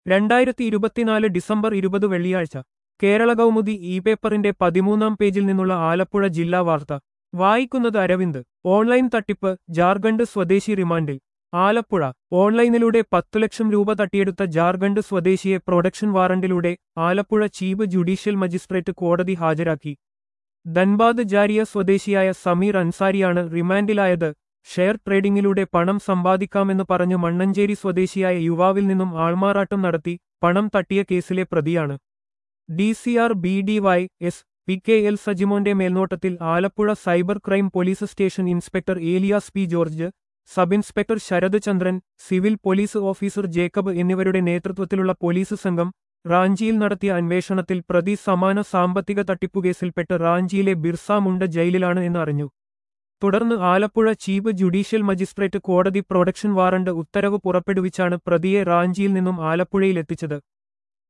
രണ്ടായിരത്തി ഇരുപത്തിനാല് ഡിസംബർ ഇരുപത് വെള്ളിയാഴ്ച കേരള കൗമുദി ഇ പേപ്പറിന്റെ പതിമൂന്നാം പേജിൽ നിന്നുള്ള ആലപ്പുഴ ജില്ലാ വാർത്ത വായിക്കുന്നത് അരവിന്ദ് ഓൺലൈൻ തട്ടിപ്പ് ജാർഖണ്ഡ് സ്വദേശി റിമാൻഡിൽ ആലപ്പുഴ ഓൺലൈനിലൂടെ പത്തു ലക്ഷം രൂപ തട്ടിയെടുത്ത ജാർഖണ്ഡ് സ്വദേശിയെ പ്രൊഡക്ഷൻ വാറണ്ടിലൂടെ ആലപ്പുഴ ചീഫ് ജുഡീഷ്യൽ മജിസ്ട്രേറ്റ് കോടതി ഹാജരാക്കി ധൻബാദ് ജാരിയ സ്വദേശിയായ സമീർ അൻസാരിയാണ് റിമാൻഡിലായത് ഷെയർ ട്രേഡിംഗിലൂടെ പണം സമ്പാദിക്കാമെന്ന് പറഞ്ഞ് മണ്ണഞ്ചേരി സ്വദേശിയായ യുവാവിൽ നിന്നും ആൾമാറാട്ടം നടത്തി പണം തട്ടിയ കേസിലെ പ്രതിയാണ് D C R B D Y S P K L സജിമോന്റെ മേൽനോട്ടത്തിൽ Alappuzha cyber crime police station inspector Elias P George sub inspector Sarath Chandran civil police officer Jacob എന്നിവരുടെ നേതൃത്വത്തിലുള്ള പോലീസ് സംഘം റാഞ്ചിയിൽ നടത്തിയ അന്വേഷണത്തിൽ പ്രതി സമാന സാമ്പത്തിക തട്ടിപ്പുകേസിൽപ്പെട്ട് റാഞ്ചിയിലെ ബിർസ മുണ്ട ജയിലിലാണ് എന്ന് അറിഞ്ഞു തുടർന്ന് ആലപ്പുഴ ചീഫ് ജുഡീഷ്യൽ മജിസ്ട്രേറ്റ് കോടതി പ്രൊഡക്ഷൻ വാറണ്ട് ഉത്തരവ് പുറപ്പെടുവിച്ചാണ് പ്രതിയെ റാഞ്ചിയിൽ നിന്നും ആലപ്പുഴയിലെത്തിച്ചത്